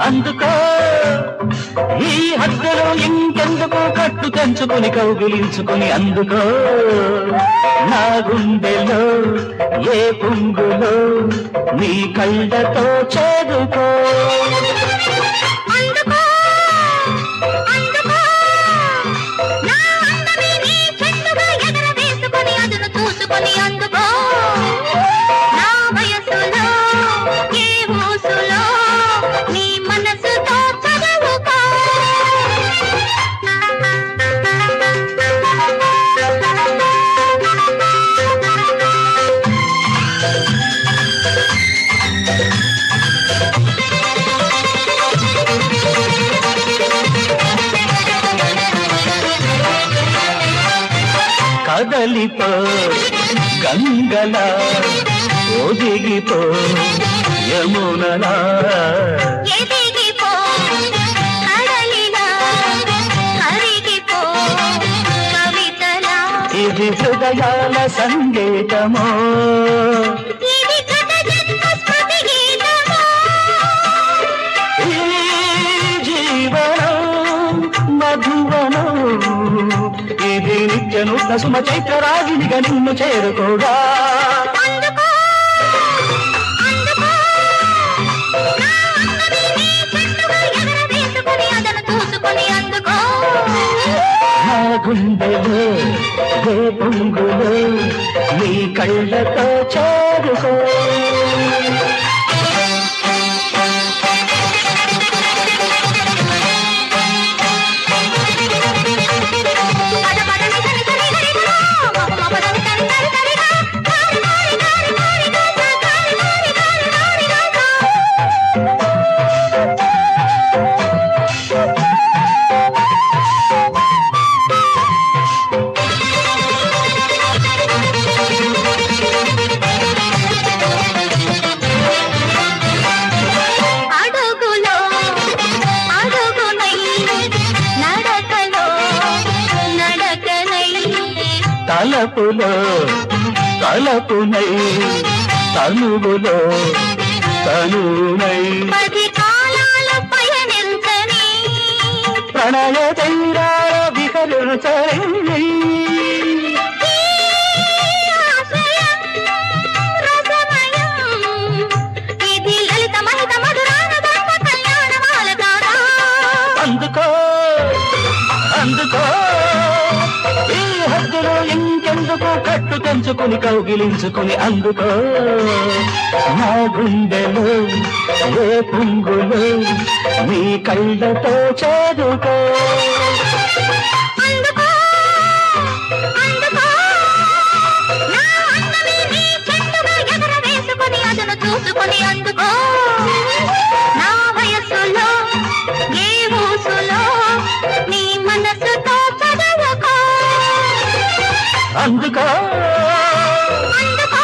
అందుకో ఈ హద్దులో ఇంకెందుకు కట్టు తెంచుకుని కౌగిలించుకుని అందుకో నా గుండెలో ఏ పుంగులో నీ కళ్ళతో చేదుకో అందుకో అందుకో నా అందమే నీ చెట్టుగా ఎగరవేసుకొని అదును చూసుకొని అందుకో నా వయసులో ఏ ఊసులో నీ మనసుతో చదువుకో కదలిపో గంగలా ఒదిగిపో యమునలా ఎదిగిపో కడలిలా కరిగిపో కవితలా ఇది హృదయాల సంగీతమో ఇది గత జన్మ స్మృతి గీతమా ఈ జీవనం మధువనం ఇది నిత్య నూతన సుమ చైత్ర రాగినిగా నిన్ను చేరుకోగా అందుకో అందుకో నా అందమే నీ చెట్టుగా ఎగరవేసుకొని అదను చూసుకొని అందుకో నా గుండెలో ఏ పొంగులో నీ కళ్ళతో చేరుకో పద పద నిసని సని గరిగా మమ పద నిసని సని సరిగా గారి గారి గారి గారి గారి గారి గారి గారి గారి గారి అడుగులో అడుగునై నడకలో నడకనై తలపులో తలపునై తనువులో తనునై పది కాలాలు పయనించని ప్రణయ తీరాల విహరించని ఈ ఆశయం రసమయం. ఇది లలిత మహిత మధురాన ధర్మ కళ్యాణమాల కాదా అందుకో అందుకో ఈ హద్దులో ఇంకెందుకు కట్టు తెంచుకుని కౌగిలించుకుని అందుకో నా గుండెలో ఏ పుంగులు నీ కళ్ళతో చేదుకో అందుకో అందుకో నా అందమే నీ చెట్టుగా ఎగరవేసుకొని అదును చూసుకొని అందుకో నా వయసులో ఏ ఊసులో నీ మనసుతో చదువుకో అందుకో అందుకో